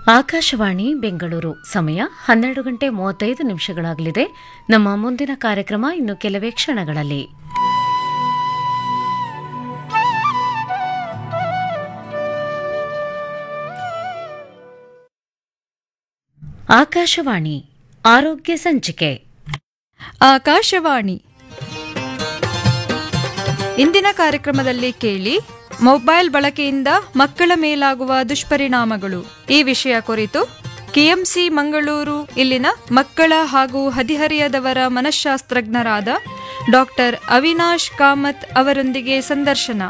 ಆಕಾಶವಾಣಿ ಬೆಂಗಳೂರು ಸಮಯ ಹನ್ನೆರಡು ಗಂಟೆ ಮೂವತ್ತೈದು ನಿಮಿಷಗಳಾಗಲಿದೆ ನಮ್ಮ ಮುಂದಿನ ಕಾರ್ಯಕ್ರಮ ಇನ್ನು ಕೆಲವೇ ಕ್ಷಣಗಳಲ್ಲಿ ಆಕಾಶವಾಣಿ ಆರೋಗ್ಯ ಸಂಚಿಕೆ ಆಕಾಶವಾಣಿ ಇಂದಿನ ಕಾರ್ಯಕ್ರಮದಲ್ಲಿ ಕೇಳಿ ಮೊಬೈಲ್ ಬಳಕೆಯಿಂದ ಮಕ್ಕಳ ಮೇಲಾಗುವ ದುಷ್ಪರಿಣಾಮಗಳು ಈ ವಿಷಯ ಕುರಿತು ಕೆಎಂಸಿ ಮಂಗಳೂರು ಇಲ್ಲಿನ ಮಕ್ಕಳ ಹಾಗೂ ಹದಿಹರೆಯದವರ ಮನಃಶಾಸ್ತ್ರಜ್ಞರಾದ ಡಾಕ್ಟರ್ ಅವಿನಾಶ್ ಕಾಮತ್ ಅವರೊಂದಿಗೆ ಸಂದರ್ಶನ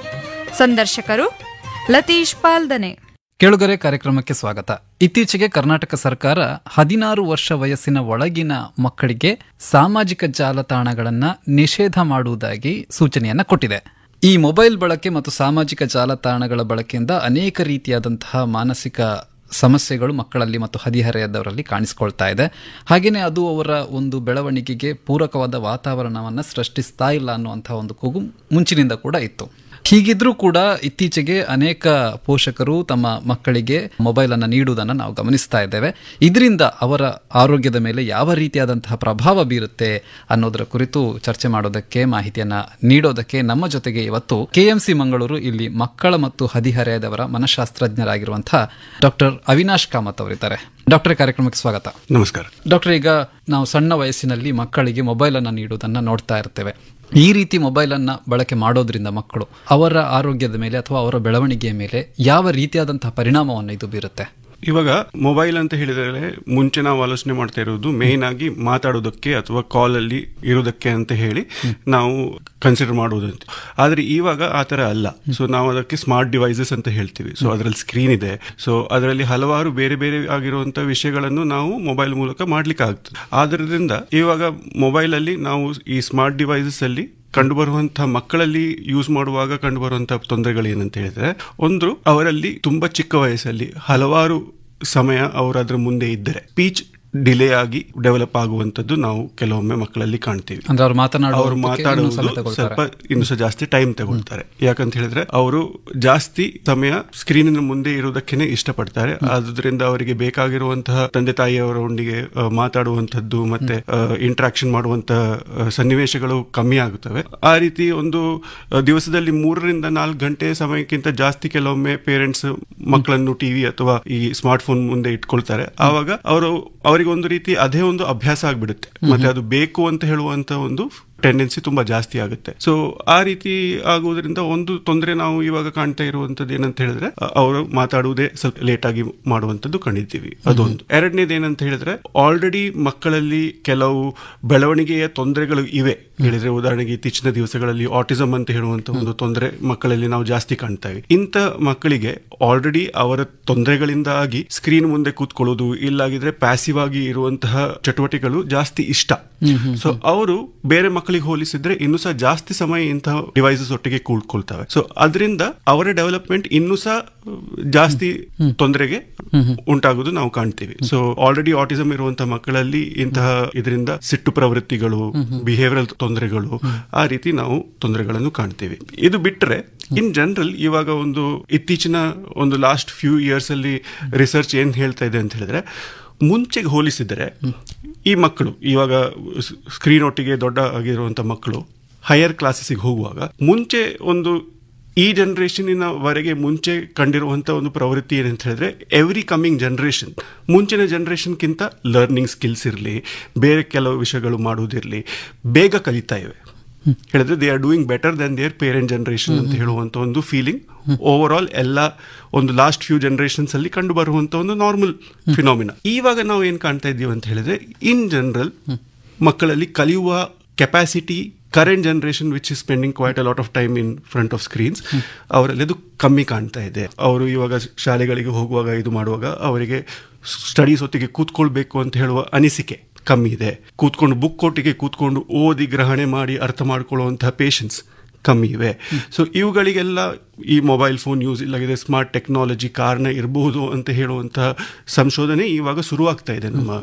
ಸಂದರ್ಶಕರು ಲತೀಶ್ ಪಾಲ್ದನೆ ಕೇಳುಗರೆ ಕಾರ್ಯಕ್ರಮಕ್ಕೆ ಸ್ವಾಗತ ಇತ್ತೀಚೆಗೆ ಕರ್ನಾಟಕ ಸರ್ಕಾರ ಹದಿನಾರು ವರ್ಷ ವಯಸ್ಸಿನ ಒಳಗಿನ ಮಕ್ಕಳಿಗೆ ಸಾಮಾಜಿಕ ಜಾಲತಾಣಗಳನ್ನ ನಿಷೇಧ ಮಾಡುವುದಾಗಿ ಸೂಚನೆಯನ್ನ ಕೊಟ್ಟಿದೆ ಈ ಮೊಬೈಲ್ ಬಳಕೆ ಮತ್ತು ಸಾಮಾಜಿಕ ಜಾಲತಾಣಗಳ ಬಳಕೆಯಿಂದ ಅನೇಕ ರೀತಿಯಾದಂತಹ ಮಾನಸಿಕ ಸಮಸ್ಯೆಗಳು ಮಕ್ಕಳಲ್ಲಿ ಮತ್ತು ಹದಿಹರೆಯದವರಲ್ಲಿ ಕಾಣಿಸ್ಕೊಳ್ತಾ ಇದೆ ಹಾಗೆಯೇ ಅದು ಅವರ ಒಂದು ಬೆಳವಣಿಗೆಗೆ ಪೂರಕವಾದ ವಾತಾವರಣವನ್ನು ಸೃಷ್ಟಿಸ್ತಾ ಇಲ್ಲ ಅನ್ನುವಂತಹ ಒಂದು ಕೂಗು ಮುಂಚಿನಿಂದ ಕೂಡ ಇತ್ತು ಹೀಗಿದ್ರೂ ಕೂಡ ಇತ್ತೀಚೆಗೆ ಅನೇಕ ಪೋಷಕರು ತಮ್ಮ ಮಕ್ಕಳಿಗೆ ಮೊಬೈಲ್ ಅನ್ನು ನೀಡುವುದನ್ನು ನಾವು ಗಮನಿಸ್ತಾ ಇದ್ದೇವೆ ಇದರಿಂದ ಅವರ ಆರೋಗ್ಯದ ಮೇಲೆ ಯಾವ ರೀತಿಯಾದಂತಹ ಪ್ರಭಾವ ಬೀರುತ್ತೆ ಅನ್ನೋದರ ಕುರಿತು ಚರ್ಚೆ ಮಾಡೋದಕ್ಕೆ ಮಾಹಿತಿಯನ್ನ ನೀಡೋದಕ್ಕೆ ನಮ್ಮ ಜೊತೆಗೆ ಇವತ್ತು ಕೆಎಂಸಿ ಮಂಗಳೂರು ಇಲ್ಲಿ ಮಕ್ಕಳ ಮತ್ತು ಹದಿಹರೆಯದವರ ಮನಃಶಾಸ್ತ್ರಜ್ಞರಾಗಿರುವಂತಹ ಡಾಕ್ಟರ್ ಅವಿನಾಶ್ ಕಾಮತ್ ಅವರಿದ್ದಾರೆ ಡಾಕ್ಟರ್ ಕಾರ್ಯಕ್ರಮಕ್ಕೆ ಸ್ವಾಗತ ನಮಸ್ಕಾರ ಡಾಕ್ಟರ್ ಈಗ ನಾವು ಸಣ್ಣ ವಯಸ್ಸಿನಲ್ಲಿ ಮಕ್ಕಳಿಗೆ ಮೊಬೈಲ್ ಅನ್ನು ನೀಡುವುದನ್ನು ನೋಡ್ತಾ ಇರ್ತೇವೆ ಈ ರೀತಿ ಮೊಬೈಲ್ ಅನ್ನ ಬಳಕೆ ಮಾಡೋದ್ರಿಂದ ಮಕ್ಕಳು ಅವರ ಆರೋಗ್ಯದ ಮೇಲೆ ಅಥವಾ ಅವರ ಬೆಳವಣಿಗೆಯ ಮೇಲೆ ಯಾವ ರೀತಿಯಾದಂತಹ ಪರಿಣಾಮವನ್ನು ಇದು ಬೀರುತ್ತೆ ಇವಾಗ ಮೊಬೈಲ್ ಅಂತ ಹೇಳಿದರೆ ಮುಂಚೆ ನಾವು ಆಲೋಚನೆ ಮಾಡ್ತಾ ಇರೋದು ಮೇನ್ ಆಗಿ ಮಾತಾಡೋದಕ್ಕೆ ಅಥವಾ ಕಾಲ್ ಅಲ್ಲಿ ಇರೋದಕ್ಕೆ ಅಂತ ಹೇಳಿ ನಾವು ಕನ್ಸಿಡರ್ ಮಾಡುವುದಂತ ಆದ್ರೆ ಇವಾಗ ಆ ತರ ಅಲ್ಲ ಸೊ ನಾವು ಅದಕ್ಕೆ ಸ್ಮಾರ್ಟ್ ಡಿವೈಸಸ್ ಅಂತ ಹೇಳ್ತೀವಿ ಸೊ ಅದರಲ್ಲಿ ಸ್ಕ್ರೀನ್ ಇದೆ ಸೊ ಅದರಲ್ಲಿ ಹಲವಾರು ಬೇರೆ ಬೇರೆ ಆಗಿರುವಂತಹ ವಿಷಯಗಳನ್ನು ನಾವು ಮೊಬೈಲ್ ಮೂಲಕ ಮಾಡ್ಲಿಕ್ಕೆ ಆಗ್ತದೆ ಆದ್ರಿಂದ ಇವಾಗ ಮೊಬೈಲ್ ಅಲ್ಲಿ ನಾವು ಈ ಸ್ಮಾರ್ಟ್ ಡಿವೈಸಸ್ ಅಲ್ಲಿ ಕಂಡುಬರುವಂತಹ ಮಕ್ಕಳಲ್ಲಿ ಯೂಸ್ ಮಾಡುವಾಗ ಕಂಡುಬರುವಂತಹ ತೊಂದರೆಗಳು ಏನಂತ ಹೇಳಿದ್ರೆ ಒಂದು ಅವರಲ್ಲಿ ತುಂಬಾ ಚಿಕ್ಕ ವಯಸ್ಸಲ್ಲಿ ಹಲವಾರು ಸಮಯ ಅವರು ಅದರ ಮುಂದೆ ಇದ್ದರೆ ಸ್ಪೀಚ್ ಡಿಲೇ ಆಗಿ ಡೆವಲಪ್ ಆಗುವಂತದ್ದು ನಾವು ಕೆಲವೊಮ್ಮೆ ಮಕ್ಕಳಲ್ಲಿ ಕಾಣ್ತೀವಿ ಅಂದ್ರೆ ಅವ್ರು ಮಾತನಾಡುವ ಅವರು ಮಾತಾಡುವುದು ಸ್ವಲ್ಪ ಇನ್ನು ಸಹ ಜಾಸ್ತಿ ಟೈಮ್ ತಗೊಳ್ತಾರೆ ಯಾಕಂತ ಹೇಳಿದ್ರೆ ಅವರು ಜಾಸ್ತಿ ಸಮಯ ಸ್ಕ್ರೀನಿನ ಮುಂದೆ ಇರುವುದಕ್ಕೇನೆ ಇಷ್ಟಪಡ್ತಾರೆ ಆದ್ರಿಂದ ಅವರಿಗೆ ಬೇಕಾಗಿರುವಂತಹ ತಂದೆ ತಾಯಿಯವರೊಂದಿಗೆ ಆ, ಮಾತಾಡುವಂತದ್ದು ಮತ್ತೆ ಇಂಟ್ರಾಕ್ಷನ್ ಮಾಡುವಂತಹ ಆ, ಸನ್ನಿವೇಶಗಳು ಕಮ್ಮಿ ಆಗುತ್ತವೆ ಆ ರೀತಿ ಒಂದು ಆ, ದಿವಸದಲ್ಲಿ ಮೂರರಿಂದ ನಾಲ್ಕು ಗಂಟೆ ಸಮಯಕ್ಕಿಂತ ಜಾಸ್ತಿ ಕೆಲವೊಮ್ಮೆ ಪೇರೆಂಟ್ಸ್ ಮಕ್ಕಳನ್ನು ಟಿವಿ ಅಥವಾ ಈ ಸ್ಮಾರ್ಟ್ ಫೋನ್ ಮುಂದೆ ಇಟ್ಕೊಳ್ತಾರೆ ಆವಾಗ ಅವರು ಅವರಿಗೆ ಒಂದು ರೀತಿ ಅದೇ ಒಂದು ಅಭ್ಯಾಸ ಆಗ್ಬಿಡುತ್ತೆ ಮತ್ತೆ ಅದು ಬೇಕು ಅಂತ ಹೇಳುವಂತ ಒಂದು ಟೆಂಡೆನ್ಸಿ ತುಂಬಾ ಜಾಸ್ತಿ ಆಗುತ್ತೆ ಸೊ ಆ ರೀತಿ ಆಗುವುದರಿಂದ ಒಂದು ತೊಂದರೆ ನಾವು ಇವಾಗ ಕಾಣ್ತಾ ಇರುವಂತದ್ದು ಏನಂತ ಹೇಳಿದ್ರೆ ಅ- ಅವರು ಮಾತಾಡುವುದೇ ಸ್ವಲ್ಪ ಲೇಟ್ ಆಗಿ ಮಾಡುವಂತದ್ದು ಕಂಡಿದ್ದೀವಿ ಅದೊಂದು ಎರಡನೇದು ಏನಂತ ಹೇಳಿದ್ರೆ ಆಲ್ರೆಡಿ ಮಕ್ಕಳಲ್ಲಿ ಕೆಲವು ಬೆಳವಣಿಗೆಯ ತೊಂದರೆಗಳು ಇವೆ ಹೇಳಿದ್ರೆ ಉದಾಹರಣೆಗೆ ಇತ್ತೀಚಿನ ದಿವಸಗಳಲ್ಲಿ ಆಟಿಸಮ್ ಅಂತ ಹೇಳುವಂತ ಒಂದು ತೊಂದರೆ ಮಕ್ಕಳಲ್ಲಿ ನಾವು ಜಾಸ್ತಿ ಕಾಣ್ತೇವೆ ಇಂಥ ಮಕ್ಕಳಿಗೆ ಆಲ್ರೆಡಿ ಅವರ ತೊಂದರೆಗಳಿಂದಾಗಿ ಸ್ಕ್ರೀನ್ ಮುಂದೆ ಕೂತ್ಕೊಳ್ಳೋದು ಇಲ್ಲಾಗಿದ್ರೆ ಪ್ಯಾಸಿವ್ ಆಗಿ ಇರುವಂತಹ ಚಟುವಟಿಕೆಗಳು ಜಾಸ್ತಿ ಇಷ್ಟ ಸೊ ಅವರು ಬೇರೆ ಮಕ್ಕಳಿಗೆ ಹೋಲಿಸಿದ್ರೆ ಇನ್ನೂ ಸಹ ಜಾಸ್ತಿ ಸಮಯ ಇಂತಹ ಡಿವೈಸಸ್ ಒಟ್ಟಿಗೆ ಕೂಡ್ಕೊಳ್ತವೆ ಸೊ ಅದರಿಂದ ಅವರ ಡೆವಲಪ್ಮೆಂಟ್ ಇನ್ನೂ ಸಹ ಜಾಸ್ತಿ ತೊಂದರೆಗೆ ಉಂಟಾಗೋದು ನಾವು ಕಾಣ್ತೀವಿ ಸೊ ಆಲ್ರೆಡಿ ಆಟಿಸಮ್ ಇರುವಂತಹ ಮಕ್ಕಳಲ್ಲಿ ಇಂತಹ ಇದರಿಂದ ಸಿಟ್ಟು ಪ್ರವೃತ್ತಿಗಳು ಬಿಹೇವಿಯರಲ್ ತೊಂದರೆಗಳು ಆ ರೀತಿ ನಾವು ತೊಂದರೆಗಳನ್ನು ಕಾಣ್ತೀವಿ ಇದು ಬಿಟ್ಟರೆ ಇನ್ ಜನರಲ್ ಇವಾಗ ಒಂದು ಇತ್ತೀಚಿನ ಒಂದು ಲಾಸ್ಟ್ ಫ್ಯೂ ಇಯರ್ಸ್ ಅಲ್ಲಿ ರಿಸರ್ಚ್ ಏನ್ ಹೇಳ್ತಾ ಇದೆ ಅಂತ ಹೇಳಿದ್ರೆ ಮುಂಚೆಗೆ ಹೋಲಿಸಿದರೆ ಈ ಮಕ್ಕಳು ಇವಾಗ ಸ್ಕ್ರೀನ್ ಒಟ್ಟಿಗೆ ದೊಡ್ಡ ಆಗಿರುವಂತ ಮಕ್ಕಳು ಹೈಯರ್ ಕ್ಲಾಸಸ್ಗೆ ಹೋಗುವಾಗ ಮುಂಚೆ ಒಂದು ಈ ಜನರೇಷನಿನ ವರೆಗೆ ಮುಂಚೆ ಕಂಡಿರುವಂತ ಒಂದು ಪ್ರವೃತ್ತಿ ಏನಂತ ಹೇಳಿದ್ರೆ ಎವ್ರಿ ಕಮಿಂಗ್ ಜನರೇಷನ್ ಮುಂಚಿನ ಜನರೇಷನ್ಗಿಂತ ಲರ್ನಿಂಗ್ ಸ್ಕಿಲ್ಸ್ ಇರಲಿ ಬೇರೆ ಕೆಲವು ವಿಷಯಗಳು ಮಾಡುವುದಿರಲಿ ಬೇಗ ಕಲಿತಾ ಇವೆ ಹೇಳಿದ್ರೆ they are doing better then their parent generation ಅಂತ ಹೇಳುವಂತ ಒಂದು ಫೀಲಿಂಗ್ ಓವರ್ ಆಲ್ ಎಲ್ಲ ಒಂದು ಲಾಸ್ಟ್ ಫ್ಯೂ ಜನರೇಷನ್ಸ್ ಅಲ್ಲಿ ಕಂಡು ಬರುವಂತ ಒಂದು ನಾರ್ಮಲ್ ಫಿನಾಮಿನ ಇವಾಗ ನಾವು ಏನ್ ಕಾಣ್ತಾ ಇದ್ದೀವಿ ಅಂತ ಹೇಳಿದ್ರೆ ಇನ್ ಜನರಲ್ ಮಕ್ಕಳಲ್ಲಿ ಕಲಿಯುವ capacity current generation which is spending quite a lot of time in front of screens ಅವರಲ್ಲಿ ಅದು ಕಮ್ಮಿ ಕಾಣ್ತಾ ಇದೆ ಅವರು ಇವಾಗ ಶಾಲೆಗಳಿಗೆ ಹೋಗುವಾಗ ಇದು ಮಾಡುವಾಗ ಅವರಿಗೆ ಸ್ಟಡೀಸ್ ಹೊತ್ತಿಗೆ ಕೂತ್ಕೊಳ್ಬೇಕು ಅಂತ ಹೇಳುವ ಅನಿಸಿಕೆ ಕಮ್ಮಿ ಇದೆ ಕೂತ್ಕೊಂಡು ಬುಕ್ ಒಟ್ಟಿಗೆ ಕೂತ್ಕೊಂಡು ಓದಿ ಗ್ರಹಣೆ ಮಾಡಿ ಅರ್ಥ ಮಾಡ್ಕೊಳ್ಳುವಂತಹ ಪೇಷನ್ಸ್ ಕಮ್ಮಿ ಇವೆ ಸೊ ಇವುಗಳಿಗೆಲ್ಲ ಈ ಮೊಬೈಲ್ ಫೋನ್ ಯೂಸ್ ಇಲ್ಲಾಗಿದೆ ಸ್ಮಾರ್ಟ್ ಟೆಕ್ನಾಲಜಿ ಕಾರಣ ಇರಬಹುದು ಅಂತ ಹೇಳುವಂತಹ ಸಂಶೋಧನೆ ಇವಾಗ ಶುರುವಾಗ್ತಾ ಇದೆ ನಮ್ಮ